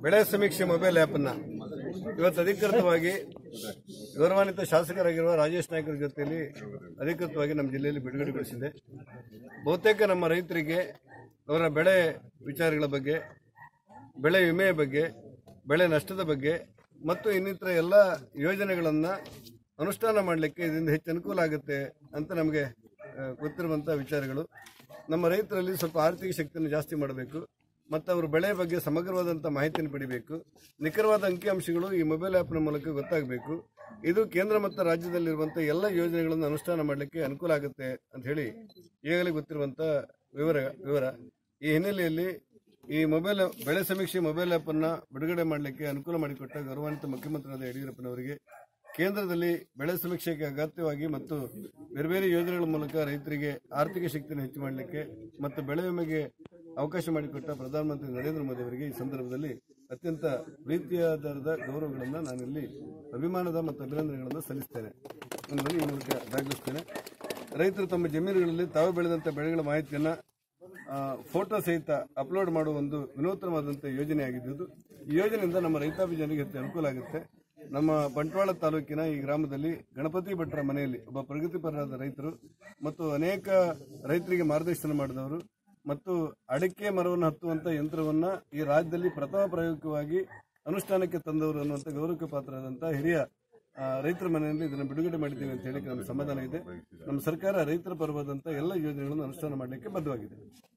ಬೆಳೆ ಸಮೀಕ್ಷೆ ಮೊಬೈಲ್ ಆ್ಯಪನ್ನು ಇವತ್ತು ಅಧಿಕೃತವಾಗಿ ಗೌರವಾನ್ವಿತ ಶಾಸಕರಾಗಿರುವ ರಾಜೇಶ್ ನಾಯ್ಕರ ಜೊತೆಯಲ್ಲಿ ಅಧಿಕೃತವಾಗಿ ನಮ್ಮ ಜಿಲ್ಲೆಯಲ್ಲಿ ಬಿಡುಗಡೆಗೊಳಿಸಿದೆ ಬಹುತೇಕ ನಮ್ಮ ರೈತರಿಗೆ ಅವರ ಬೆಳೆ ವಿಚಾರಗಳ ಬಗ್ಗೆ ಬೆಳೆ ವಿಮೆಯ ಬಗ್ಗೆ ಬೆಳೆ ನಷ್ಟದ ಬಗ್ಗೆ ಮತ್ತು ಇನ್ನಿತರ ಎಲ್ಲ ಯೋಜನೆಗಳನ್ನು ಅನುಷ್ಠಾನ ಮಾಡಲಿಕ್ಕೆ ಇದರಿಂದ ಹೆಚ್ಚು ಅನುಕೂಲ ಆಗುತ್ತೆ ಅಂತ ನಮಗೆ ಆ, ಗೊತ್ತಿರುವಂಥ ವಿಚಾರಗಳು ನಮ್ಮ ರೈತರಲ್ಲಿ ಸ್ವಲ್ಪ ಆರ್ಥಿಕ ಶಕ್ತಿಯನ್ನು ಜಾಸ್ತಿ ಮಾಡಬೇಕು ಮತ್ತು ಅವರು ಬೆಳೆ ಬಗ್ಗೆ ಸಮಗ್ರವಾದಂಥ ಮಾಹಿತಿಯನ್ನು ಪಡಿಬೇಕು ನಿಖರವಾದ ಅಂಕಿಅಂಶಗಳು ಈ ಮೊಬೈಲ್ ಆ್ಯಪ್ನ ಮೂಲಕ ಗೊತ್ತಾಗಬೇಕು ಇದು ಕೇಂದ್ರ ಮತ್ತು ರಾಜ್ಯದಲ್ಲಿರುವಂಥ ಎಲ್ಲ ಯೋಜನೆಗಳನ್ನು ಅನುಷ್ಠಾನ ಮಾಡಲಿಕ್ಕೆ ಅನುಕೂಲ ಆಗುತ್ತೆ ಅಂತ ಹೇಳಿ ಈಗಾಗಲೇ ಗೊತ್ತಿರುವಂಥ ವಿವರ ವಿವರ ಈ ಹಿನ್ನೆಲೆಯಲ್ಲಿ ಈ ಮೊಬೈಲ್ ಬೆಳೆ ಸಮೀಕ್ಷೆ ಮೊಬೈಲ್ ಆ್ಯಪ್ ಅನ್ನ ಬಿಡುಗಡೆ ಮಾಡಲಿಕ್ಕೆ ಅನುಕೂಲ ಮಾಡಿಕೊಟ್ಟ ಗೌರವಾನ್ವಿತ ಮುಖ್ಯಮಂತ್ರಿಯಾದ ಯಡಿಯೂರಪ್ಪನವರಿಗೆ ಕೇಂದ್ರದಲ್ಲಿ ಬೆಳೆ ಸಮೀಕ್ಷೆಗೆ ಅಗತ್ಯವಾಗಿ ಮತ್ತು ಬೇರೆ ಬೇರೆ ಯೋಜನೆಗಳ ಮೂಲಕ ರೈತರಿಗೆ ಆರ್ಥಿಕ ಶಕ್ತಿಯನ್ನು ಹೆಚ್ಚು ಮಾಡಲಿಕ್ಕೆ ಮತ್ತು ಬೆಳೆ ವಿಮೆಗೆ ಅವಕಾಶ ಮಾಡಿಕೊಟ್ಟ ಪ್ರಧಾನಮಂತ್ರಿ ನರೇಂದ್ರ ಮೋದಿ ಅವರಿಗೆ ಈ ಸಂದರ್ಭದಲ್ಲಿ ಅತ್ಯಂತ ಪ್ರೀತಿಯಾದ ಗೌರವಗಳನ್ನು ನಾನಿಲ್ಲಿ ಅಭಿಮಾನದ ಮತ್ತು ಅಭಿನಂದನೆಗಳನ್ನು ಸಲ್ಲಿಸ್ತೇನೆ ಅನ್ನೋದನ್ನು ಈ ಮೂಲಕ ದಾಖಲಿಸ್ತೇನೆ ರೈತರು ತಮ್ಮ ಜಮೀನುಗಳಲ್ಲಿ ತಾವು ಬೆಳೆದಂಥ ಬೆಳೆಗಳ ಮಾಹಿತಿಯನ್ನು ಆ, ಫೋಟೋ ಸಹಿತ ಅಪ್ಲೋಡ್ ಮಾಡುವ ಒಂದು ವಿನೂತನವಾದಂಥ ಯೋಜನೆ ಆಗಿದ್ದು ಈ ಯೋಜನೆಯಿಂದ ನಮ್ಮ ರೈತಾಪಿ ಜನರಿಗೆ ಹೆಚ್ಚು ಅನುಕೂಲ ಆಗುತ್ತೆ ನಮ್ಮ ಬಂಟ್ವಾಳ ತಾಲೂಕಿನ ಈ ಗ್ರಾಮದಲ್ಲಿ ಗಣಪತಿ ಭಟ್ರ ಮನೆಯಲ್ಲಿ ಒಬ್ಬ ಪ್ರಗತಿಪರರಾದ ರೈತರು ಮತ್ತು ಅನೇಕ ರೈತರಿಗೆ ಮಾರ್ಗದರ್ಶನ ಮಾಡಿದವರು ಮತ್ತು ಅಡಿಕೆ ಮರವನ್ನು ಹತ್ತುವಂಥ ಯಂತ್ರವನ್ನ ಈ ರಾಜ್ಯದಲ್ಲಿ ಪ್ರಥಮ ಪ್ರಾಯೋಗಿಕವಾಗಿ ಅನುಷ್ಠಾನಕ್ಕೆ ತಂದವರು ಅನ್ನುವಂಥ ಗೌರವಕ್ಕೆ ಪಾತ್ರರಾದಂಥ ಹಿರಿಯ ಆ, ರೈತರ ಮನೆಯಲ್ಲಿ ಇದನ್ನು ಬಿಡುಗಡೆ ಮಾಡಿದ್ದೇವೆ ಅಂತ ಹೇಳಿ ನಮಗೆ ಸಮಾಧಾನ ಇದೆ ನಮ್ಮ ಸರ್ಕಾರ ರೈತರ ಪರವಾದಂಥ ಎಲ್ಲ ಯೋಜನೆಗಳನ್ನು ಅನುಷ್ಠಾನ ಮಾಡಲಿಕ್ಕೆ ಬದ್ಧವಾಗಿದೆ